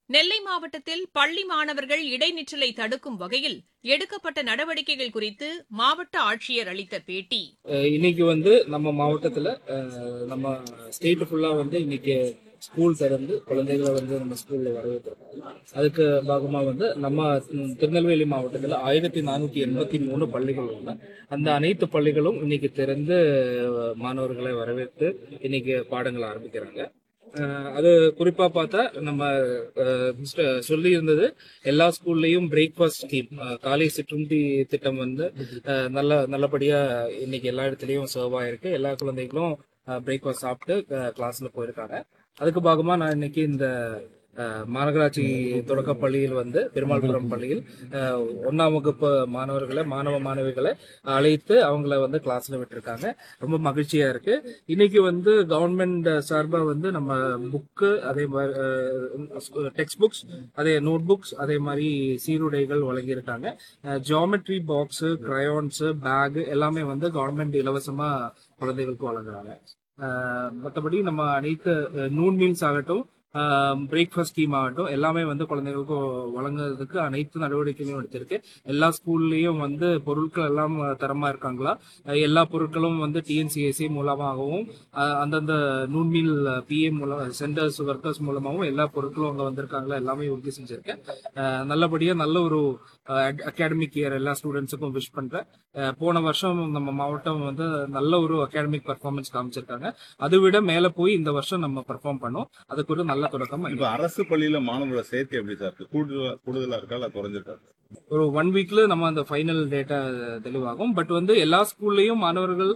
நெல்லை மாவட்டத்தில் பள்ளி மாணவர்கள் இடைநிற்றலை தடுக்கும் வகையில் எடுக்கப்பட்ட நடவடிக்கைகள் குறித்து மாவட்ட ஆட்சியர் அளித்த பேட்டி அஹ் இன்னைக்கு வந்து நம்ம மாவட்டத்தில் நம்ம ஸ்டேட் ஃபுல்லாக வந்து இன்னைக்கு ஸ்கூல் திறந்து குழந்தைகளை வந்து நம்ம ஸ்கூலில் வரவேற்கிறோம் அதுக்கு பாகமாக வந்து நம்ம ம், திருநெல்வேலி மாவட்டத்தில் ஆயிரத்தி நானூற்றி எண்பத்தி மூணு பள்ளிகள் உள்ள அந்த அனைத்து பள்ளிகளும் இன்னைக்கு திறந்து அஹ், மாணவர்களை வரவேற்று இன்னைக்கு பாடங்கள் ஆரம்பிக்கிறாங்க அஹ், அது குறிப்பாக பார்த்தா நம்ம அஹ், மிஸ்டர் சொல்லி இருந்தது எல்லா ஸ்கூல்லையும் பிரேக்ஃபாஸ்ட் ஸ்கீம் காலை சிற்றுண்டி திட்டம் வந்து அஹ், நல்ல நல்லபடியா இன்னைக்கு எல்லா இடத்துலயும் சர்வ் ஆயிருக்கு எல்லா குழந்தைகளும் பிரேக்ஃபாஸ்ட் சாப்பிட்டு கிளாஸ்ல போயிருக்காங்க அதுக்கு பாகமா நான் இன்னைக்கு இந்த அஹ், மாநகராட்சி தொடக்க பள்ளியில் வந்து பெருமாள்புரம் பள்ளியில் அஹ், ஒண்ணாம் வகுப்பு மாணவர்களை மாணவ மாணவிகளை அழைத்து அவங்கள வந்து கிளாஸ்ல விட்டுருக்காங்க ரொம்ப மகிழ்ச்சியா இருக்கு இன்னைக்கு வந்து கவர்மெண்ட் சார்பா வந்து நம்ம புக்கு அதே மாதிரி டெக்ஸ்ட் புக்ஸ் அதே நோட் புக்ஸ் அதே மாதிரி சீருடைகள் வழங்கியிருக்காங்க ஜியாமெட்ரி பாக்ஸு கிரையான்ஸு பேக் எல்லாமே வந்து கவர்மெண்ட் இலவசமா குழந்தைகளுக்கு வழங்குறாங்க அஹ் மற்றபடி நம்ம அனைத்து நூன் மீல்ஸ் ஆகட்டும் பிரேக்ஃபாஸ்ட் ஸ்கீம் ஆகட்டும் எல்லாமே வந்து குழந்தைகளுக்கு வழங்குறதுக்கு அனைத்து நடவடிக்கைகளும் எடுத்திருக்கு எல்லா ஸ்கூல்லையும் வந்து பொருட்கள் எல்லாம் தரமா இருக்காங்களா அஹ் எல்லா பொருட்களும் வந்து டிஎன்சிஎஸ்சி மூலமாகவும் அஹ் அந்தந்த நூன் மீல் பிஏ மூலம் சென்டர்ஸ் ஒர்க்கர்ஸ் மூலமாகவும் எல்லா பொருட்களும் அங்கே வந்திருக்காங்களா எல்லாமே உறுதி செஞ்சிருக்கேன் அஹ் நல்லபடியா நல்ல ஒரு அகாடமிக் இயர் எல்லா ஸ்டூடெண்ட்ஸுக்கும் விஷ் பண்றேன் அஹ் போன வருஷம் நம்ம மாவட்டம் வந்து நல்ல ஒரு அகாடமிக் பர்ஃபார்மன்ஸ் காமிச்சிருக்காங்க அதை விட மேல போய் இந்த வருஷம் நம்ம பெர்ஃபார்ம் பண்ணோம் அதுக்கு ஒரு நல்ல தொடக்கம் இப்ப அரசு பள்ளியில மாணவர்களோட சேர்க்கை எப்படி சார் இருக்கு கூடுதலா கூடுதலா இருக்கா இல்ல குறைஞ்சிருக்கா ஒரு ஒன் வீக்ல நம்ம அந்த ஃபைனல் டேட்டா தெளிவாகும் பட் வந்து எல்லா ஸ்கூல்லையும் மாணவர்கள்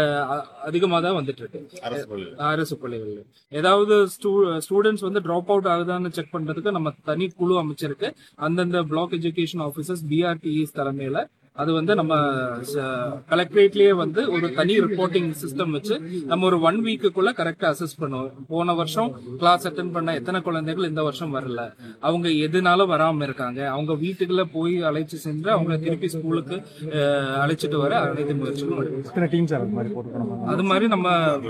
அதிகமாக தான் வந்துட்டு இருக்கு அரசு பள்ளியில அரசு பள்ளிகள் ஏதாவது ஸ்டூடெண்ட்ஸ் வந்து ட்ராப் அவுட் ஆகுதான்னு செக் பண்றதுக்கு நம்ம தனி குழு அமைச்சிருக்கு அந்தந்த பிளாக் எஜுகேஷன் ஆஃபீஸர்ஸ் பிஆர்டிஇஸ் தலைமையில அது வந்து நம்ம கலெக்டரேட்லயே வந்து ஒரு தனி ரிப்போர்ட்டிங் சிஸ்டம் வச்சு நம்ம ஒரு ஒன் வீக்குக்குள்ள கரெக்டா அசஸ் பண்ணுவோம் போன வருஷம் கிளாஸ் அட்டன் பண்ண எத்தனை குழந்தைகள் இந்த வருஷம் வரல அவங்க எதுனால வராம இருக்காங்க அவங்க வீட்டுக்குள்ள போய் அழைச்சு சென்று அவங்க திருப்பி ஸ்கூலுக்கு அழைச்சிட்டு வர அனைத்து முயற்சிகளும் எடுக்கணும். எத்தனை டீம் சார் அது மாதிரி போட்டுக்கணும் அது மாதிரி நம்ம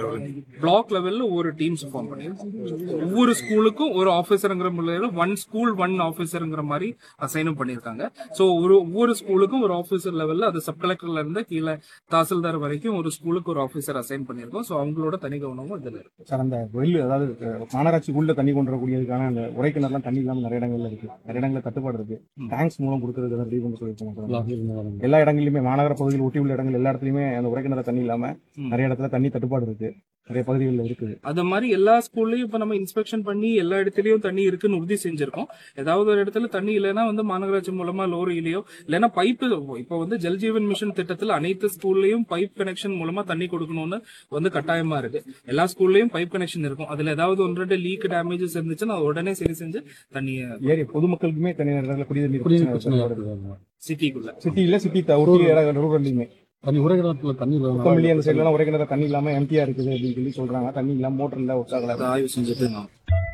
பிளாக் லெவல்ல ஒரு டீம்ஸ் ஃபார்ம் பண்ணிருக்கோம் ஒவ்வொரு ஸ்கூலுக்கும் ஒரு ஆபீசருங்கிற முறையில் ஒன் ஸ்கூல் ஒன் ஆபீசருங்கிற மாதிரி அசைனும் பண்ணிருக்காங்க சோ ஒரு ஒவ்வொரு ஸ்கூலுக்கும் ஒரு ஆபீசர் லெவல்ல அது சப் கலெக்டர்ல இருந்து கீழே தாசில்தார் வரைக்கும் ஒரு ஸ்கூலுக்கு ஒரு ஆபீசர் அசைன் பண்ணிருக்கோம் சோ அவங்களோட தனி கவனமும் இதுல இருக்கு சார் அந்த வெயில் அதாவது அஹ், மாநகராட்சி உள்ள தண்ணி கொண்டு வரக்கூடியதுக்கான அந்த உரைக்கிணறுலாம் தண்ணி இல்லாம நிறைய இடங்கள்ல இருக்கு நிறைய இடங்கள்ல தட்டுப்பாடு இருக்கு டேங்க்ஸ் மூலம் கொடுக்கறது ரெடி பண்ண சொல்லியிருக்காங்க எல்லா இடங்களிலுமே மாநகர பகுதியில் ஒட்டி உள்ள இடங்கள் எல்லா இடத்துலயுமே அந்த உரைக்கிணறு தண்ணி இல்லாம ம். நிறைய இடத்துல தண்ணி தட்டுப்பாடு இருக்கு நிறைய பகுதிகளில் இருக்குது அது மாதிரி எல்லா ஸ்கூல்லயும் இப்ப நம்ம இன்ஸ்பெக்ஷன் பண்ணி எல்லா இடத்துலயும் தண்ணி இருக்குன்னு உறுதி செஞ்சிருக்கோம் ஏதாவது ஒரு இடத்துல தண்ணி இல்லைன்னா வந்து மாநகராட்சி மூலமா லோரியிலயோ இல்லைன்னா பைப்பு இப்ப வந்து ஜல் ஜீவன் மிஷன் திட்டத்துல அனைத்து ஸ்கூல்லயும் பைப் கனெக்ஷன் மூலமா தண்ணி கொடுக்கணும்னு வந்து கட்டாயமா இருக்கு எல்லா ஸ்கூல்லயும் பைப் கனெக்ஷன் இருக்கும் அதுல ஏதாவது ஒன்று ரெண்டு லீக் டேமேஜஸ் இருந்துச்சுன்னா அதை உடனே சரி செஞ்சு தண்ணிய ஏரி பொதுமக்களுக்குமே தனி இடத்துல குடிநீர் குடிநீர் பிரச்சனை பிரச்சனை வருது. சிட்டிக்குள்ள சிட்டியில சிட்டி ஒட்டி ரூரல்லையுமே தண்ணி உரைக்கிடத்துல தண்ணி முத்தமில்லி அந்த சைட்லாம் உரைக்கிணறு தண்ணி இல்லாம எம்டியா இருக்குது அப்படின்னு சொல்லி சொல்றாங்க தண்ணி இல்லாம மோட்டர் இல்ல ஒட்டாகல அதை ஆய்வு செஞ்சுட்டு நான்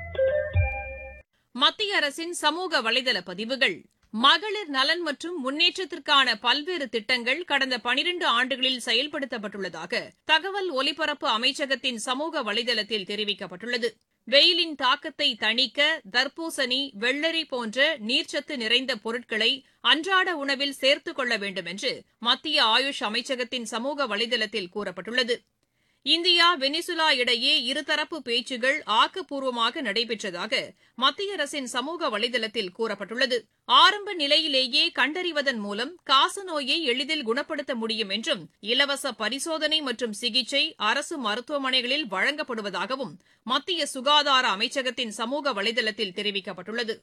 மத்திய அரசின் சமூக வலைதள பதிவுகள் மகளிர் நலன் மற்றும் முன்னேற்றத்திற்கான பல்வேறு திட்டங்கள் கடந்த பனிரண்டு ஆண்டுகளில் செயல்படுத்தப்பட்டுள்ளதாக தகவல் ஒலிபரப்பு அமைச்சகத்தின் சமூக வலைதளத்தில் தெரிவிக்கப்பட்டுள்ளது வெயிலின் தாக்கத்தை தணிக்க தர்பூசணி வெள்ளரி போன்ற நீர்ச்சத்து நிறைந்த பொருட்களை அன்றாட உணவில் சேர்த்துக் கொள்ள வேண்டும் என்று மத்திய ஆயுஷ் அமைச்சகத்தின் சமூக வலைதளத்தில் கூறப்பட்டுள்ளது இந்தியா வெனிசுலா இடையே இருதரப்பு பேச்சுகள் ஆக்கப்பூர்வமாக நடைபெற்றதாக மத்திய அரசின் சமூக வலைதளத்தில் கூறப்பட்டுள்ளது ஆரம்ப நிலையிலேயே கண்டறிவதன் மூலம் காசநோயை எளிதில் குணப்படுத்த முடியும் என்றும் இலவச பரிசோதனை மற்றும் சிகிச்சை அரசு மருத்துவமனைகளில் வழங்கப்படுவதாகவும் மத்திய சுகாதார அமைச்சகத்தின் சமூக வலைதளத்தில் தெரிவிக்கப்பட்டுள்ளது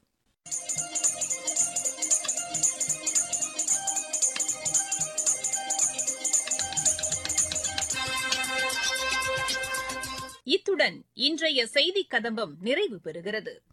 இத்துடன் இன்றைய செய்திக் கதம்பம் நிறைவு பெறுகிறது